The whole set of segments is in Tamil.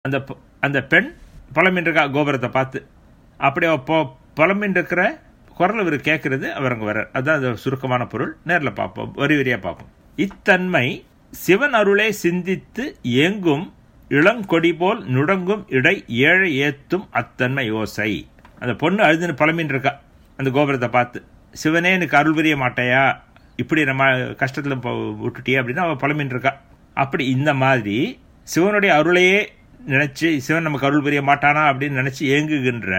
அந்த பொ- அந்த பெண் புலம்பின்னு இருக்கா கோபுரத்தை பார்த்து அப்படி அவ பொ புலம்பின்னு இருக்கிற குரல் இவர் கேட்கறது அவர் அங்கே வர்றார் அதுதான் அது சுருக்கமான பொருள் நேரில் பார்ப்போம் வரி வரியாக பார்ப்போம் இத்தன்மை சிவன் அருளே சிந்தித்து ஏங்கும் இளங்கொடி போல் நுடங்கும் இடை ஏழை ஏத்தும் அத்தன்மை யோசை அந்த பொண்ணு அழுதுன்னு புலம்பின்னு இருக்கா அந்த கோபுரத்தை பார்த்து சிவனே எனக்கு அருள் புரிய மாட்டையா இப்படி நம்ம கஷ்டத்தில் விட்டுட்டியே அப்படின்னு அவள் புலம்பின்னு இருக்கா அப்படி இந்த மாதிரி சிவனுடைய அருளையே நினைச்சு சிவன் நமக்கு அருள் புரிய மாட்டானா அப்படின்னு நினைச்சு ஏங்குகின்ற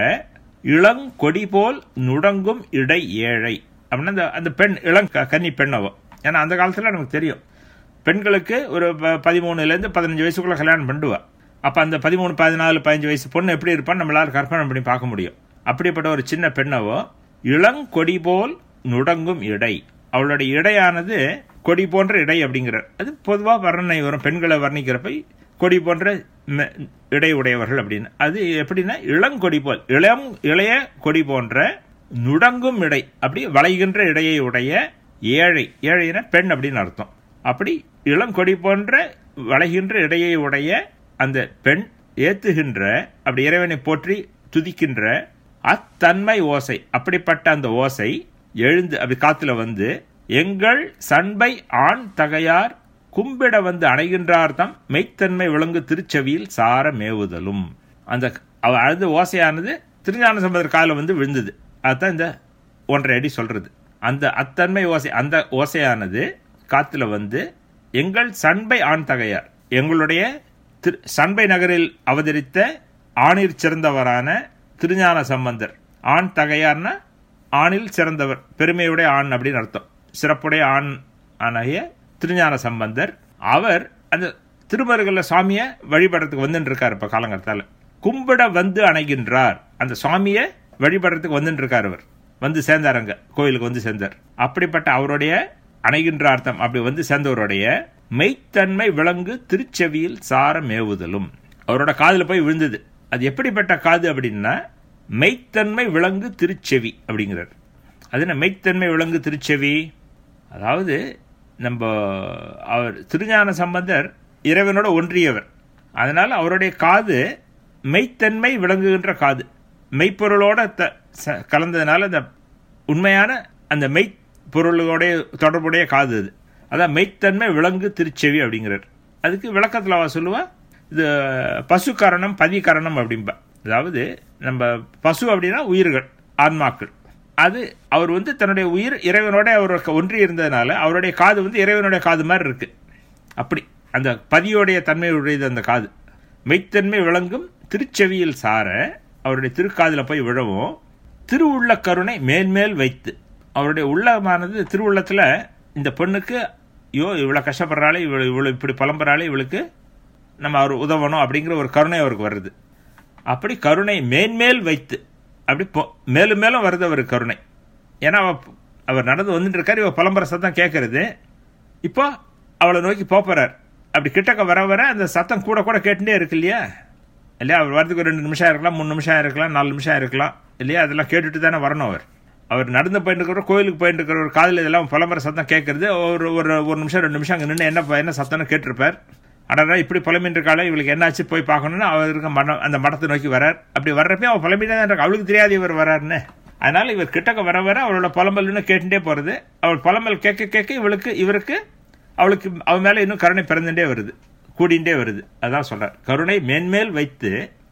இளங்கொடி போல் நுடங்கும் இடை ஏழை அப்படின்னா அந்த அந்த பெண் இளம் க- கன்னி பெண் அவ ஏன்னா அந்த காலத்தில் நமக்கு தெரியும் பெண்களுக்கு ஒரு ப- பதிமூணுலேருந்து பதினஞ்சு வயசுக்குள்ள கல்யாணம் பண்ணுவா அப்போ அந்த பதிமூணு பதினாலு பதினஞ்சு வயசு பொண்ணு எப்படி இருப்பான்னு நம்மளால கற்பனை பண்ணி பார்க்க முடியும் அப்படிப்பட்ட ஒரு சின்ன பெண்ணவோ இளங்கொடி போல் நுடங்கும் இடை அவளுடைய இடையானது கொடி போன்ற இடை அப்படிங்கிறார் அது பொதுவாக வர்ணனை வரும் பெண்களை வர்ணிக்கிறப்ப கொடி போன்ற மெ- இடை உடையவர்கள் அப்படின்னு அது எப்படின்னா இளங்கொடி போல் இளம் இளைய கொடி போன்ற நுடங்கும் இடை அப்படி வளைகின்ற இடையை உடைய ஏழை ஏழைனா பெண் அப்படின்னு அர்த்தம் அப்படி இளங்கொடி போன்ற வளைகின்ற இடையை உடைய அந்த பெண் ஏத்துகின்ற அப்படி இறைவனை போற்றி துதிக்கின்ற அத்தன்மை ஓசை அப்படிப்பட்ட அந்த ஓசை எழுந்து அப்படி காத்துல வந்து எங்கள் சண்பை ஆண் தகையார் கும்பிட வந்து அணைகின்றார் தம் மெய்த்தன்மை விளங்கு திருச்செவியில் சார மேவுதலும் அந்த அவ அழுத ஓசையானது திருஞான சம்பந்தர் காலில் வந்து விழுந்தது அதுதான் இந்த ஒன்றரை அடி சொல்றது அந்த அத்தன்மை ஓசை அந்த ஓசையானது காத்துல வந்து எங்கள் சண்பை ஆண் தகையார் எங்களுடைய திரு சண்பை நகரில் அவதரித்த ஆணிற் சிறந்தவரான திருஞான சம்பந்தர் ஆண் தகையார்னா ஆணில் சிறந்தவர் பெருமையுடைய ஆண் அப்படின்னு அர்த்தம் சிறப்புடைய ஆண் ஆனாகிய திருஞான சம்பந்தர் அவர் அந்த திருமருகல்ல சாமியை வழிபடுறதுக்கு வந்துட்டு இருக்காரு இப்ப காலங்கத்தால கும்பிட வந்து அணைகின்றார் அந்த சாமியை வழிபடுறதுக்கு வந்துட்டு இருக்காரு அவர் வந்து சேர்ந்தார் அங்க கோயிலுக்கு வந்து சேர்ந்தார் அப்படிப்பட்ட அவருடைய அணைகின்ற அர்த்தம் அப்படி வந்து சேர்ந்தவருடைய மெய்த்தன்மை விளங்கு திருச்செவியில் சார மேவுதலும் அவரோட காதுல போய் விழுந்தது அது எப்படிப்பட்ட காது அப்படின்னா மெய்த்தன்மை விளங்கு திருச்செவி அப்படிங்கிறார் அது என்ன மெய்த்தன்மை விளங்கு திருச்செவி அதாவது நம்ம அவர் திருஞான சம்பந்தர் இறைவனோட ஒன்றியவர் அதனால அவருடைய காது மெய்த்தன்மை விளங்குகின்ற காது மெய்ப்பொருளோட த- ச- கலந்ததுனால அந்த உண்மையான அந்த மெய்ப்பொருளோட தொடர்புடைய காது அது அதான் மெய்த்தன்மை விளங்கு திருச்செவி அப்படிங்கிறார் அதுக்கு விளக்கத்தில் அவ சொல்லுவா இது பசு கரணம் பதி கரணம் அப்படிம்பா அதாவது நம்ம பசு அப்படின்னா உயிர்கள் ஆன்மாக்கள் அது அவர் வந்து தன்னுடைய உயிர் இறைவனோட அவர் ஒன்றி இருந்ததுனால அவருடைய காது வந்து இறைவனுடைய காது மாதிரி இருக்கு அப்படி அந்த பதியோடைய தன்மையுடையது அந்த காது மெய்த்தன்மை விளங்கும் திருச்செவியில் சார அவருடைய திருக்காதில் போய் விழவும் திருவுள்ள கருணை மேல்மேல் வைத்து அவருடைய உள்ளமானது திருவுள்ளத்தில் இந்த பெண்ணுக்கு ஐயோ இவ்வளோ கஷ்டப்படுறாளே இவ்வளோ இவ்வளோ இப்படி புலம்புறாளே இவளுக்கு நம்ம அவர் உதவணும் அப்படிங்கிற ஒரு கருணை அவருக்கு வருது அப்படி கருணை மேன்மேல் வைத்து அப்படி பொ- மேலும் மேலும் வருது அவர் கருணை ஏன்னா அவ அவர் நடந்து வந்துட்டு இருக்காரு இவ புலம்புற சத்தம் கேட்கறது இப்போ அவளை நோக்கி போறார் அப்படி கிட்டக்க வர வர அந்த சத்தம் கூட கூட கேட்டுட்டே இருக்கு இல்லையா இல்லையா அவர் வரதுக்கு ஒரு ரெண்டு நிமிஷம் இருக்கலாம் மூணு நிமிஷம் இருக்கலாம் நாலு நிமிஷம் இருக்கலாம் இல்லையா அதெல்லாம் கேட்டுட்டு தானே வரணும் அவர் அவர் நடந்து போயிட்டு இருக்கிற கோயிலுக்கு போயிட்டு இருக்கிற ஒரு காதில் இதெல்லாம் புலம்புற சத்தம் கேட்கறது ஒரு ஒரு ஒரு நிமிஷம் ரெண்டு நிமிஷம் அங்கே நின்று என்ன ப- என்ன சத்தம்னு கேட்டிருப்பார் அடடா இப்படி புலம்பின்னு இருக்காளே இவளுக்கு என்னாச்சு போய் பார்க்கணும்னு அவர் இருக்க மடம் அந்த மடத்தை நோக்கி வரார் அப்படி வர்றப்பே அவள் புலம்பிட்டே தான் இருக்கா அவளுக்கு தெரியாது இவர் வராருன்னு அதனால இவர் கிட்டக்க வர வர அவளோட புலம்பல்னு கேட்டுட்டே போறது அவள் புலம்பல் கேட்க கேட்க இவளுக்கு இவருக்கு அவளுக்கு அவ மேல இன்னும் கருணை பிறந்துட்டே வருது கூடிண்டே வருது அதான் சொல்றார் கருணை மேன்மேல் வைத்து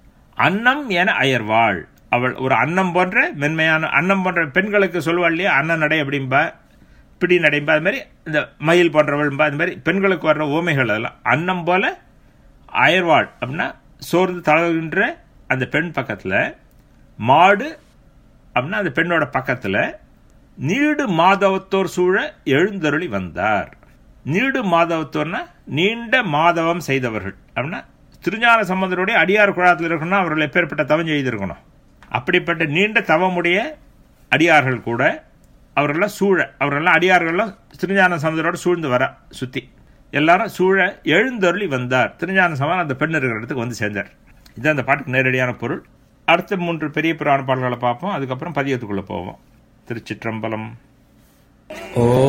அன்னம் என அயர்வாள் அவள் ஒரு அன்னம் போன்ற மென்மையான அன்னம் போன்ற பெண்களுக்கு சொல்லுவாள் இல்லையா அன்ன நடை அப்படிம்பா பிடி நடைம்பா அது மாதிரி இந்த மயில் போன்றவள்பா அது மாதிரி பெண்களுக்கு வர்ற ஓமைகள் அதெல்லாம் அன்னம் போல அயர்வாள் அப்படின்னா சோர்ந்து தளர்கின்ற அந்த பெண் பக்கத்துல மாடு அப்படின்னா அந்த பெண்ணோட பக்கத்துல நீடு மாதவத்தோர் சூழ எழுந்தருளி வந்தார் நீடு மாதவத்தோர்னா நீண்ட மாதவம் செய்தவர்கள் அப்படின்னா திருஞான சம்பந்தருடைய அடியார் குழாத்தில் இருக்கணும்னா அவர்கள் எப்பேற்பட்ட தவம் செய்திருக்கணும் அப்படிப்பட்ட நீண்ட தவமுடைய அடியார்கள் கூட அவர்களெல்லாம் சூழ அவர்களெல்லாம் அடியார்கள்லாம் திருஞான சம்பந்தரோட சூழ்ந்து வர சுத்தி எல்லாரும் சூழ எழுந்தருளி வந்தார் திருஞான சம்பந்தர் அந்த பெண் இருக்கிற இடத்துக்கு வந்து சேர்ந்தார் இது அந்த பாட்டுக்கு நேரடியான பொருள் அடுத்த மூன்று பெரிய புராண பாடல்களை பார்ப்போம் அதுக்கப்புறம் பதியத்துக்குள்ள போவோம் திருச்சிற்றம்பலம் ஓ